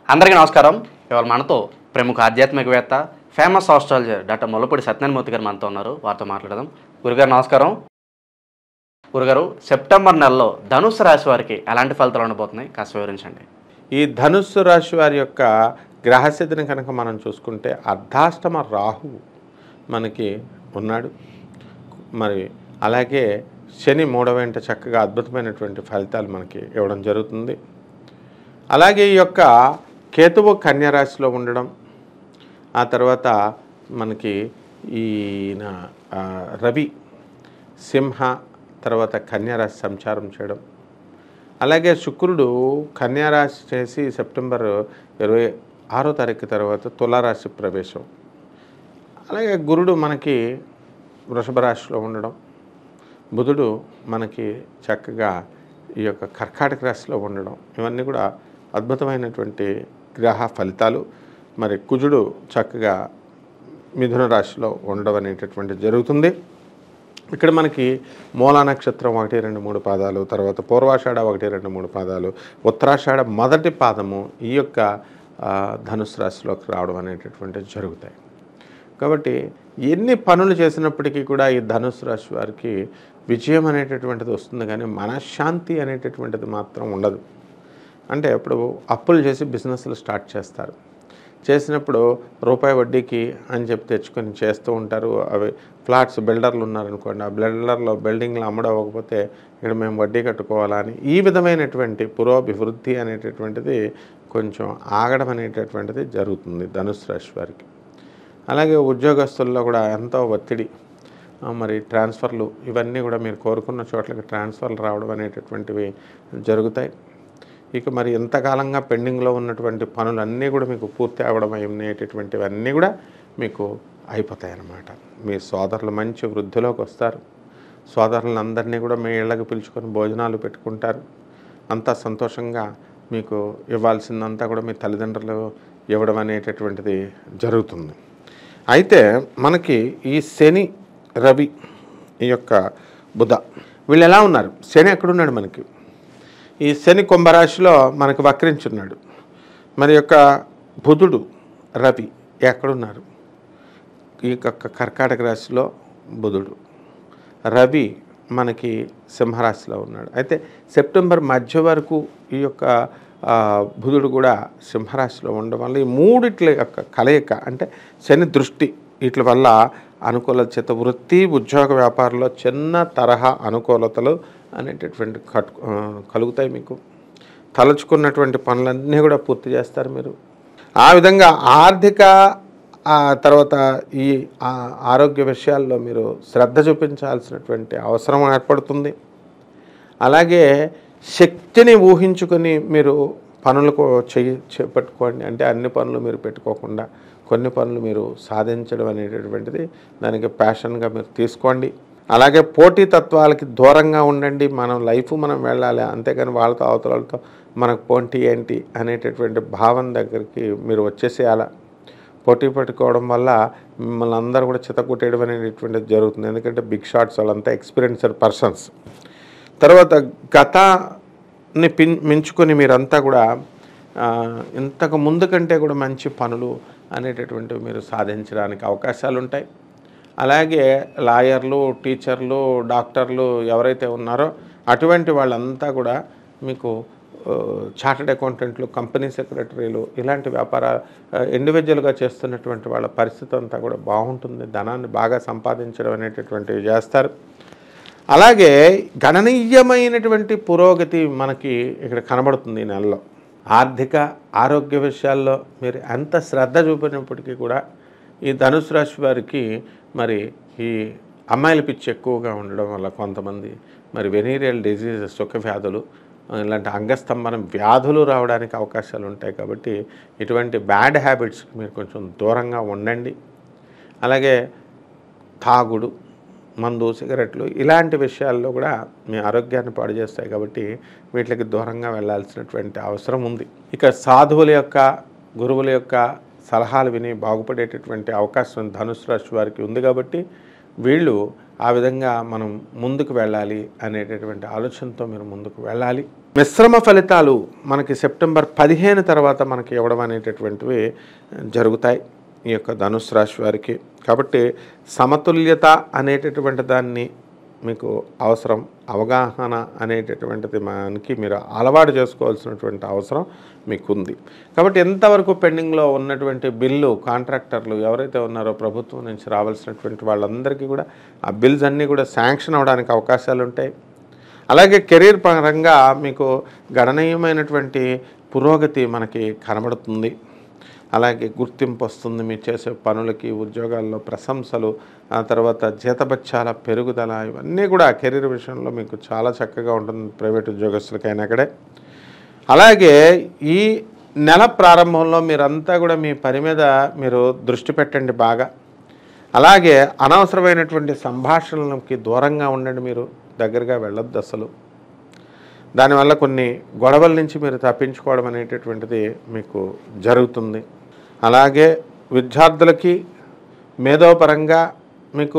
అందరికీ నమస్కారం ఇవాళ మనతో ప్రముఖ ఆధ్యాత్మికవేత్త famous astrologer doctor Mullapudi Satyanarayanamurthy గారు మనతో ఉన్నారు వారితో మాట్లాడదాం గురుగారు నమస్కారం గురుగారు సెప్టెంబర్ నెలలో ధనుసు రాశి వారికి ఎలాంటి ఫలితాలు ఉండబోతున్నాయి కాస్త వివరించండి ఈ ధనుస్సు రాశి వారి యొక్క గ్రహస్థితిని కనుక మనం చూసుకుంటే అర్ధాష్టమ రాహువు మనకి ఉన్నాడు మరి అలాగే శని మూడవేంట చక్కగా అద్భుతమైనటువంటి ఫలితాలు మనకి ఇవ్వడం జరుగుతుంది అలాగే ఈ యొక్క కేతువు కన్యరాశిలో ఉండడం ఆ తర్వాత మనకి ఈయన ఆ, రవి సింహ తర్వాత కన్యరాశి సంచారం చేయడం అలాగే శుక్రుడు కన్యారాశి చేసి సెప్టెంబర్ ఇరవై ఆరో తారీఖు తర్వాత తులారాశి ప్రవేశం అలాగే గురుడు మనకి వృషభ రాశిలో ఉండడం బుధుడు మనకి చక్కగా ఈ యొక్క కర్కాటక రాశిలో ఉండడం ఇవన్నీ కూడా అద్భుతమైనటువంటి గ్రహ ఫలితాలు మరి కుజుడు చక్కగా మిథున రాశిలో ఉండడం అనేటటువంటి జరుగుతుంది ఇక్కడ మనకి మూలా నక్షత్రం ఒకటి రెండు మూడు పాదాలు తర్వాత పూర్వాషాఢ ఒకటి రెండు మూడు పాదాలు ఉత్తరాషాఢ మొదటి పాదము ఈ యొక్క ఆ, ధనుసు రాశిలోకి రావడం అనేటటువంటివి జరుగుతాయి కాబట్టి ఎన్ని పనులు చేసినప్పటికీ కూడా ఈ ధనుసు రాశి వారికి విజయం అనేటటువంటిది వస్తుంది కానీ మనశ్శాంతి అనేటటువంటిది మాత్రం ఉండదు అంటే ఇప్పుడు అప్పులు చేసి బిజినెస్లు స్టార్ట్ చేస్తారు చేసినప్పుడు రూపాయి వడ్డీకి అని చెప్పి తెచ్చుకొని చేస్తూ ఉంటారు అవి ఫ్లాట్స్ బిల్డర్లు ఉన్నారనుకోండి ఆ బిల్డర్లో బిల్డింగ్లు అమ్మడవకపోతే ఇక్కడ మేము వడ్డీ కట్టుకోవాలా అని ఈ విధమైనటువంటి పురోభివృద్ధి అనేటటువంటిది కొంచెం ఆగడం అనేటటువంటిది జరుగుతుంది ధనుసు రాశి వారికి అలాగే ఉద్యోగస్తుల్లో కూడా ఎంతో ఒత్తిడి ఆ, మరి ట్రాన్స్ఫర్లు ఇవన్నీ కూడా మీరు కోరుకున్న చోట్లకి ట్రాన్స్ఫర్లు రావడం అనేటటువంటివి జరుగుతాయి ఇక మరి ఎంతకాలంగా పెండింగ్లో ఉన్నటువంటి పనులన్నీ కూడా మీకు పూర్తి అవ్వడం అనేటటువంటివి అన్నీ కూడా మీకు అయిపోతాయి అన్నమాట మీ సోదరులు మంచి వృద్ధిలోకి వస్తారు సోదరులందరినీ కూడా మీ ఇళ్ళకి పిలుచుకొని భోజనాలు పెట్టుకుంటారు అంతా సంతోషంగా మీకు ఇవ్వాల్సిందంతా కూడా మీ తల్లిదండ్రులు ఇవ్వడం అనేటటువంటిది జరుగుతుంది అయితే మనకి ఈ శని రవి ఈ యొక్క బుధ వీళ్ళు ఎలా ఉన్నారు శని ఎక్కడున్నాడు మనకి ఈ శని కుంభరాశిలో మనకు వక్రించున్నాడు మరి యొక్క బుధుడు రవి ఎక్కడున్నారు ఈ యొక్క కర్కాటక రాశిలో బుధుడు రవి మనకి సింహరాశిలో ఉన్నాడు అయితే సెప్టెంబర్ మధ్య వరకు ఈ యొక్క ఆ, బుధుడు కూడా సింహరాశిలో ఉండడం వల్ల ఈ మూడిట్ల యొక్క కలయిక అంటే శని దృష్టి వీటి వల్ల అనుకూలత వృత్తి ఉద్యోగ వ్యాపారంలో చిన్న తరహా అనుకూలతలు అనేటటువంటి కట్ ఆ, కలుగుతాయి మీకు తలుచుకున్నటువంటి పనులన్నీ కూడా పూర్తి చేస్తారు మీరు ఆ విధంగా ఆర్థిక ఆ తర్వాత ఈ ఆ- ఆరోగ్య విషయాల్లో మీరు శ్రద్ధ చూపించాల్సినటువంటి అవసరం ఏర్పడుతుంది అలాగే శక్తిని ఊహించుకొని మీరు పనులకు చేయి చేపట్టుకోండి అంటే అన్ని పనులు మీరు పెట్టుకోకుండా కొన్ని పనులు మీరు సాధించడం అనేటటువంటిది దానికి ప్యాషన్గా మీరు తీసుకోండి అలాగే పోటీ తత్వాలకి దూరంగా ఉండండి మనం లైఫ్ మనం వెళ్ళాలి అంతేకాని వాళ్ళతో అవతలతో మనకు పోటీ ఏంటి అనేటటువంటి భావన దగ్గరికి మీరు వచ్చేసేయాల పోటీ పెట్టుకోవడం వల్ల మిమ్మల్ని అందరూ కూడా చితకుట్టేయడం అనేటటువంటిది జరుగుతుంది ఎందుకంటే బిగ్ షాట్స్ వాళ్ళంతా ఎక్స్పీరియన్స్డ్ పర్సన్స్ తర్వాత గతాన్ని పిన్ మించుకొని మీరంతా కూడా ఆ, ఇంతకు ముందు కంటే కూడా మంచి పనులు అనేటటువంటివి మీరు సాధించడానికి అవకాశాలు ఉంటాయి అలాగే లాయర్లు టీచర్లు డాక్టర్లు ఎవరైతే ఉన్నారో అటువంటి వాళ్ళంతా కూడా మీకు చార్టెడ్ అకౌంటెంట్లు కంపెనీ సెక్రటరీలు ఇలాంటి వ్యాపార ఇండివిజువల్గా చేస్తున్నటువంటి వాళ్ళ పరిస్థితి అంతా కూడా బాగుంటుంది ధనాన్ని బాగా సంపాదించడం అనేటటువంటివి చేస్తారు అలాగే గణనీయమైనటువంటి పురోగతి మనకి ఇక్కడ కనబడుతుంది ఈ నెలలో ఆర్థిక ఆరోగ్య విషయాల్లో మీరు ఎంత శ్రద్ధ చూపినప్పటికీ కూడా ఈ ధనుసు రాశి వారికి మరి ఈ అమ్మాయిల పిచ్చి ఎక్కువగా ఉండడం వల్ల కొంతమంది మరి వెనీరియల్ డిజీజెస్ సుఖ వ్యాధులు ఇలాంటి అంగస్తంభనం వ్యాధులు రావడానికి అవకాశాలు ఉంటాయి కాబట్టి ఇటువంటి బ్యాడ్ హ్యాబిట్స్కి మీరు కొంచెం దూరంగా ఉండండి అలాగే తాగుడు మందు సిగరెట్లు ఇలాంటి విషయాల్లో కూడా మీ ఆరోగ్యాన్ని పాడు చేస్తాయి కాబట్టి వీటికి దూరంగా వెళ్ళాల్సినటువంటి అవసరం ఉంది ఇక సాధువుల యొక్క గురువుల యొక్క సలహాలు విని బాగుపడేటటువంటి అవకాశం ధనుసు రాశి వారికి ఉంది కాబట్టి వీళ్ళు ఆ విధంగా మనం ముందుకు వెళ్ళాలి అనేటటువంటి ఆలోచనతో మీరు ముందుకు వెళ్ళాలి మిశ్రమ ఫలితాలు మనకి సెప్టెంబర్ పదిహేను తర్వాత మనకి ఇవ్వడం అనేటటువంటివి జరుగుతాయి ఈ యొక్క ధనుసు రాశి వారికి కాబట్టి సమతుల్యత అనేటటువంటి దాన్ని మీకు అవసరం అవగాహన అనేటటువంటిది మనకి మీరు అలవాటు చేసుకోవాల్సినటువంటి అవసరం మీకు ఉంది కాబట్టి ఎంతవరకు పెండింగ్లో ఉన్నటువంటి బిల్లు కాంట్రాక్టర్లు ఎవరైతే ఉన్నారో ప్రభుత్వం నుంచి రావాల్సినటువంటి వాళ్ళందరికీ కూడా ఆ బిల్స్ అన్నీ కూడా శాంక్షన్ అవడానికి అవకాశాలు ఉంటాయి అలాగే కెరీర్ పరంగా మీకు గణనీయమైనటువంటి పురోగతి మనకి కనబడుతుంది అలాగే గుర్తింపు వస్తుంది మీరు చేసే పనులకి ఉద్యోగాల్లో ప్రశంసలు ఆ తర్వాత జీతబత్యాల పెరుగుదల ఇవన్నీ కూడా కెరీర్ విషయంలో మీకు చాలా చక్కగా ఉంటుంది ప్రైవేట్ ఉద్యోగస్తులకైనా అక్కడే అలాగే ఈ నెల ప్రారంభంలో మీరంతా కూడా మీ పని మీద మీరు దృష్టి పెట్టండి బాగా అలాగే అనవసరమైనటువంటి సంభాషణలకి దూరంగా ఉండండి మీరు దగ్గరగా వెళ్ళొద్దు అసలు దానివల్ల కొన్ని గొడవల నుంచి మీరు తప్పించుకోవడం అనేటటువంటిది మీకు జరుగుతుంది అలాగే విద్యార్థులకి మేధోపరంగా మీకు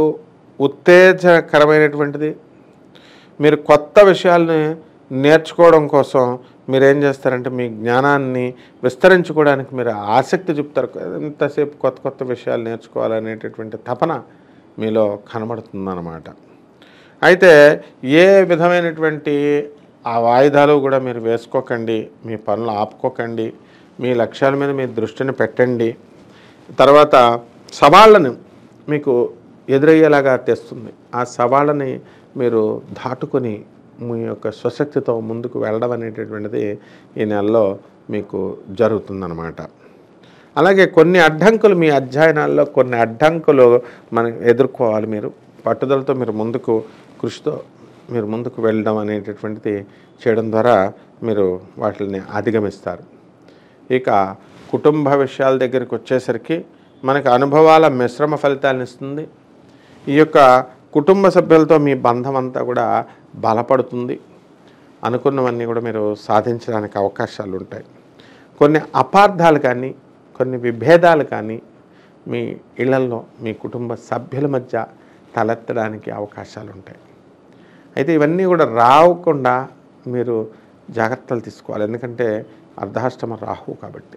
ఉత్తేజకరమైనటువంటిది మీరు కొత్త విషయాల్ని నేర్చుకోవడం కోసం మీరు ఏం చేస్తారంటే మీ జ్ఞానాన్ని విస్తరించుకోవడానికి మీరు ఆసక్తి చూపుతారు ఎంతసేపు కొత్త కొత్త విషయాలు నేర్చుకోవాలనేటటువంటి తపన మీలో కనబడుతుందన్నమాట అయితే ఏ విధమైనటువంటి ఆ వాయిదాలు కూడా మీరు వేసుకోకండి మీ పనులు ఆపుకోకండి మీ లక్ష్యాల మీద మీ దృష్టిని పెట్టండి తర్వాత సవాళ్ళను మీకు ఎదురయ్యేలాగా తెస్తుంది ఆ సవాళ్ళని మీరు దాటుకొని మీ యొక్క స్వశక్తితో ముందుకు వెళ్ళడం అనేటటువంటిది ఈ నెలలో మీకు జరుగుతుందన్నమాట అలాగే కొన్ని అడ్డంకులు మీ అధ్యయనాల్లో కొన్ని అడ్డంకులు మనం ఎదుర్కోవాలి మీరు పట్టుదలతో మీరు ముందుకు కృషితో మీరు ముందుకు వెళ్ళడం అనేటటువంటిది చేయడం ద్వారా మీరు వాటిని అధిగమిస్తారు ఇక కుటుంబ విషయాల దగ్గరికి వచ్చేసరికి మనకు అనుభవాల మిశ్రమ ఫలితాలను ఇస్తుంది ఈ యొక్క కుటుంబ సభ్యులతో మీ బంధం అంతా కూడా బలపడుతుంది అనుకున్నవన్నీ కూడా మీరు సాధించడానికి అవకాశాలు ఉంటాయి కొన్ని అపార్థాలు కానీ కొన్ని విభేదాలు కానీ మీ ఇళ్లలో మీ కుటుంబ సభ్యుల మధ్య తలెత్తడానికి అవకాశాలు ఉంటాయి అయితే ఇవన్నీ కూడా రాకుండా మీరు జాగ్రత్తలు తీసుకోవాలి ఎందుకంటే అర్ధాష్టమ రాహు కాబట్టి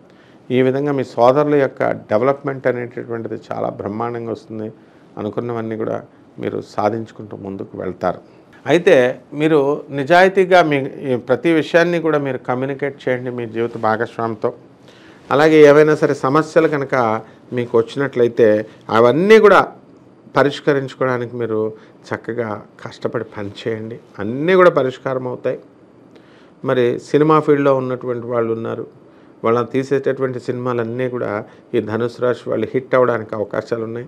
ఈ విధంగా మీ సోదరుల యొక్క డెవలప్మెంట్ అనేటటువంటిది చాలా బ్రహ్మాండంగా వస్తుంది అనుకున్నవన్నీ కూడా మీరు సాధించుకుంటూ ముందుకు వెళ్తారు అయితే మీరు నిజాయితీగా మీ ఈ ప్రతి విషయాన్ని కూడా మీరు కమ్యూనికేట్ చేయండి మీ జీవిత భాగస్వామితో అలాగే ఏవైనా సరే సమస్యలు కనుక మీకు వచ్చినట్లయితే అవన్నీ కూడా పరిష్కరించుకోవడానికి మీరు చక్కగా కష్టపడి పనిచేయండి అన్నీ కూడా పరిష్కారం అవుతాయి మరి సినిమా ఫీల్డ్లో ఉన్నటువంటి వాళ్ళు ఉన్నారు వాళ్ళని తీసేటటువంటి సినిమాలన్నీ కూడా ఈ ధనుసు రాశి వాళ్ళు హిట్ అవ్వడానికి అవకాశాలు ఉన్నాయి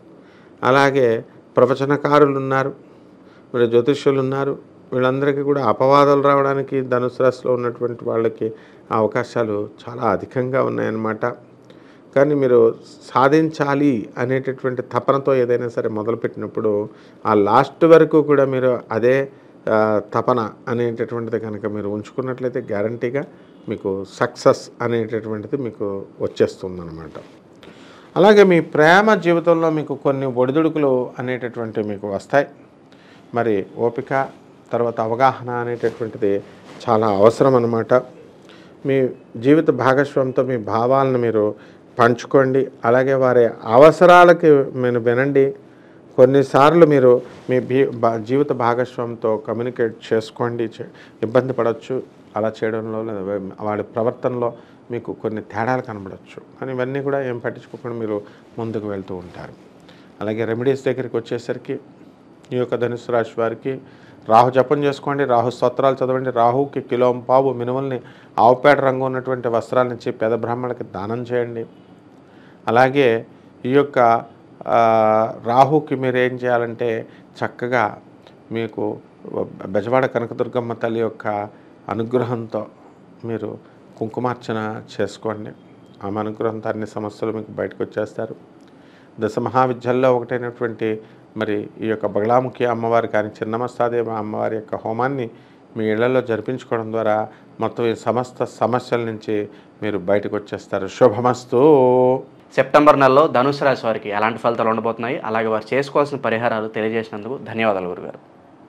అలాగే ప్రవచనకారులు ఉన్నారు మరి జ్యోతిష్యులు ఉన్నారు వీళ్ళందరికీ కూడా అపవాదాలు రావడానికి ధనుసు రాశిలో ఉన్నటువంటి వాళ్ళకి ఆ అవకాశాలు చాలా అధికంగా ఉన్నాయన్నమాట కానీ మీరు సాధించాలి అనేటటువంటి తపనతో ఏదైనా సరే మొదలుపెట్టినప్పుడు ఆ లాస్ట్ వరకు కూడా మీరు అదే ఆ, తపన అనేటటువంటిది కనుక మీరు ఉంచుకున్నట్లయితే గ్యారంటీగా మీకు సక్సెస్ అనేటటువంటిది మీకు వచ్చేస్తుందన్నమాట అలాగే మీ ప్రేమ జీవితంలో మీకు కొన్ని ఒడిదుడుకులు అనేటటువంటివి మీకు వస్తాయి మరి ఓపిక తర్వాత అవగాహన అనేటటువంటిది చాలా అవసరం అన్నమాట మీ జీవిత భాగస్వామితో మీ భావాలను మీరు పంచుకోండి అలాగే వారి అవసరాలకి మీరు వినండి కొన్నిసార్లు మీరు మీ భీ బా- జీవిత భాగస్వామితో కమ్యూనికేట్ చేసుకోండి చే- ఇబ్బంది పడవచ్చు అలా చేయడంలో లేదా వే- వాడి ప్రవర్తనలో మీకు కొన్ని తేడాలు కనబడవచ్చు కానీ ఇవన్నీ కూడా ఏం పట్టించుకోకుండా మీరు ముందుకు వెళ్తూ ఉంటారు అలాగే రెమెడీస్ దగ్గరికి వచ్చేసరికి ఈ యొక్క ధనుసు రాశి వారికి రాహు జపం చేసుకోండి రాహు స్తోత్రాలు చదవండి రాహుకి కిలో పావు మినుముల్ని ఆవుపేట రంగు ఉన్నటువంటి వస్త్రాలను ఇచ్చి పేద బ్రాహ్మణులకి దానం చేయండి అలాగే ఈ యొక్క ఆ, రాహుకి మీరు ఏం చేయాలంటే చక్కగా మీకు బెజవాడ కనకదుర్గమ్మ తల్లి యొక్క అనుగ్రహంతో మీరు కుంకుమార్చన చేసుకోండి ఆమె అనుగ్రహంతో అన్ని సమస్యలు మీకు బయటకు వచ్చేస్తారు దశ మహావిద్యల్లో ఒకటైనటువంటి మరి ఈ యొక్క బగలాముఖి అమ్మవారి కానీ చిన్నమస్తాదేవి అమ్మవారి యొక్క హోమాన్ని మీ ఇళ్లలో జరిపించుకోవడం ద్వారా మొత్తం ఈ సమస్త సమస్యల నుంచి మీరు బయటకు వచ్చేస్తారు శుభమస్తు సెప్టెంబర్ నెలలో ధనుసు రాశి వారికి ఎలాంటి ఫలితాలు ఉండబోతున్నాయి అలాగే వారు చేసుకోవాల్సిన పరిహారాలు తెలియజేసినందుకు ధన్యవాదాలు గురుగారు